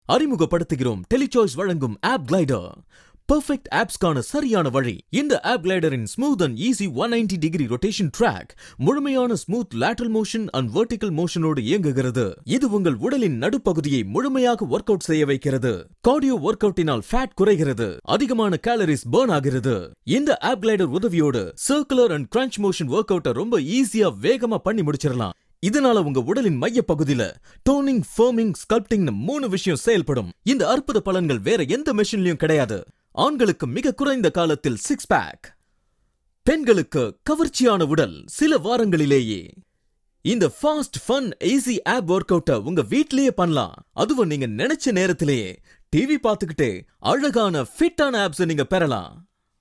அறிமுகப்படுத்துகிறோம் டெலிசாய்ஸ் வழங்கும் app glider perfect ஆப்ஸ்க்கான சரியான வழி இந்த ஆப் கிளைடரின் smooth and easy one ninety degree rotation track முழுமையான smooth lateral motion and vertical மோஷனோடு இயங்குகிறது இது உங்கள் உடலின் நடுப்பகுதியை முழுமையாக ஒர்க் அவுட் செய்ய வைக்கிறது கார்டியோ ஒர்க் அவுட்டினால் ஃபேட் குறைகிறது அதிகமான கேலரிஸ் பேர்ன் ஆகிறது இந்த ஆப் கிளைடர் உதவியோடு சர்க்குலர் அண்ட் கிரன்ச் மோஷன் ஒர்க் அவுட்டை ரொம்ப ஈஸியா வேகமா பண்ணி முடிச்சிடலாம் இதனால உங்க உடலின் மைய பகுதியில டோனிங் ஃபர்மிங் ஸ்கல்ப்டிங் மூணு விஷயம் செயல்படும் இந்த அற்புத பலன்கள் வேற எந்த மெஷின்லயும் கிடையாது ஆண்களுக்கு மிக குறைந்த காலத்தில் சிக்ஸ் பேக் பெண்களுக்கு கவர்ச்சியான உடல் சில வாரங்களிலேயே இந்த ஃபாஸ்ட் ஃபன் ஈஸி ஆப் ஒர்க் அவுட்டை உங்க வீட்லயே பண்ணலாம் அதுவும் நீங்க நினைச்ச நேரத்திலேயே டிவி பார்த்துக்கிட்டே அழகான ஃபிட்டான ஆப்ஸை நீங்க பெறலாம்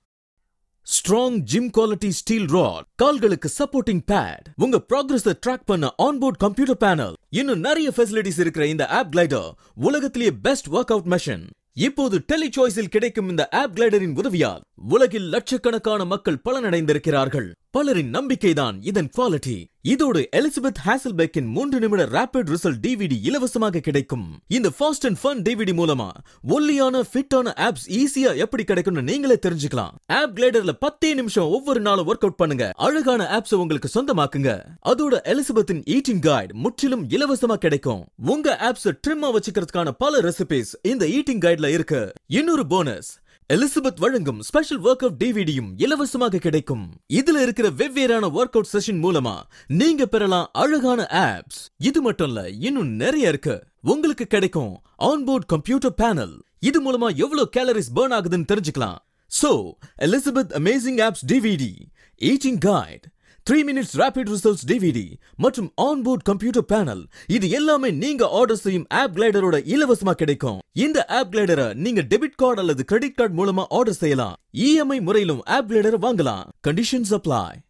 strong gym quality steel rod கால்களுக்கு சப்போர்ட்டிங் பேட் உங்க ப்ராக்ரஸ் ட்ராக் பண்ண ஆன்போர்ட் கம்ப்யூட்டர் பேனல் இன்னும் நிறைய ஃபெசிலிட்டிஸ் இருக்கிற இந்த ஆப் கிளைடர் உலகத்திலேயே பெஸ்ட் ஒர்க் அவுட் மெஷின் இப்போது டெலி சாய்ஸில் கிடைக்கும் இந்த ஆப் கிளைடரின் உதவியால் உலகில் லட்சக்கணக்கான மக்கள் பலனடைந்திருக்கிறார்கள் பலரின் நம்பிக்கைதான் இதன் குவாலிட்டி இதோடு எலிசபெத் ஹாசல்பெக்கின் மூன்று நிமிட ரேபிட் ரிசல்ட் டிவிடி இலவசமாக கிடைக்கும் இந்த ஃபாஸ்ட் அண்ட் ஃபன் டிவிடி மூலமா ஒல்லியான ஃபிட்டான ஆப்ஸ் ஈஸியா எப்படி கிடைக்கும்னு நீங்களே தெரிஞ்சுக்கலாம் ஆப் கிளைடர்ல பத்தே நிமிஷம் ஒவ்வொரு நாளும் ஒர்க் அவுட் பண்ணுங்க அழகான ஆப்ஸ் உங்களுக்கு சொந்தமாக்குங்க அதோட எலிசபெத்தின் ஈட்டிங் கைட் முற்றிலும் இலவசமா கிடைக்கும் உங்க ஆப்ஸ் ட்ரிம்மா வச்சுக்கிறதுக்கான பல ரெசிபிஸ் இந்த ஈட்டிங் கைட்ல இருக்கு இன்னொரு போனஸ் எலிசபெத் வழங்கும் ஸ்பெஷல் ஒர்க் அவுட் டிவிடியும் இலவசமாக கிடைக்கும் இதுல இருக்கிற வெவ்வேறான ஒர்க் அவுட் செஷன் மூலமா நீங்க பெறலாம் அழகான ஆப்ஸ் இது மட்டும் இல்ல இன்னும் நிறைய இருக்கு உங்களுக்கு கிடைக்கும் ஆன்போர்ட் கம்ப்யூட்டர் பேனல் இது மூலமா எவ்வளவு கேலரிஸ் பேர்ன் ஆகுதுன்னு தெரிஞ்சுக்கலாம் so Elizabeth amazing abs DVD eating guide three minutes rapid results DVD மற்றும் ஆன்போர்ட் கம்ப்யூட்டர் பேனல் இது எல்லாமே நீங்க ஆர்டர் செய்யும் ஆப் கிளைடரோட இலவசமா கிடைக்கும் இந்த ஆப் கிளைடரை நீங்க டெபிட் கார்டு அல்லது கிரெடிட் கார்டு மூலமா ஆர்டர் செய்யலாம் இஎம்ஐ முறையிலும் ஆப் கிளைடரை வாங்கலாம் கண்டிஷன்ஸ் அப்ளை